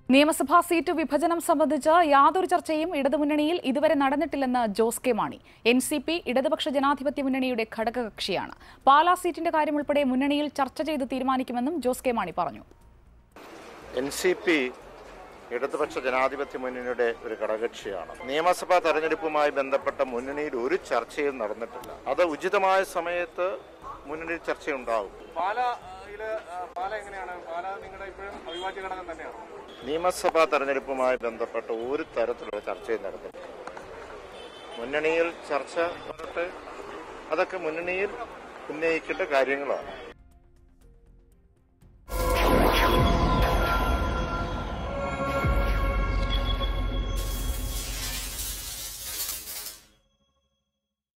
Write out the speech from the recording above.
നിയമസഭാ സീറ്റ് വിഭജനം സംബന്ധിച്ച് യാതൊരു ചർച്ചയും ഇടതുമുന്നണിയിൽ ഇതുവരെ നടന്നിട്ടില്ലെന്ന് Jose K Mani N C P ഇടതുപക്ഷ ജനാധിപത്യ മുന്നണിയുടെ ഘടകകക്ഷിയാണ് പാലാ സീറ്റിന്റെ കാര്യം ഉൾപ്പെടെ മുന്നണിയിൽ ചർച്ച ചെയ്ത് തീരുമാനിക്കുമെന്നും ജോസ് കെ മാണി പറഞ്ഞു എൻ സി പി ഇടതുപക്ഷ ജനാധിപത്യ മുന്നണിയുടെ ഒരു ഘടകകക്ഷിയാണ് നിയമസഭാ തെരഞ്ഞെടുപ്പുമായി ബന്ധപ്പെട്ട മുന്നണിയിൽ ഒരു ചർച്ചയും നടന്നിട്ടില്ല അത് ഉചിതമായ സമയത്ത് മുന്നണിയിൽ ചർച്ചയുണ്ടാവും പാലയില് ആ, പാല എങ്ങനെയാണ് പാല നിങ്ങളുടെ ഇപ്പോഴും അവിഭാജ്യ ഘടകം തന്നെയാണ് നിയമസഭാ തെരഞ്ഞെടുപ്പുമായി ബന്ധപ്പെട്ട ഒരു തരത്തിലുള്ള ചർച്ചയും നടന്നിട്ടില്ല മുന്നണിയിൽ ചർച്ച വരട്ടെ അതൊക്കെ മുന്നണിയിൽ ഉന്നയിക്കേണ്ട കാര്യങ്ങളാണ്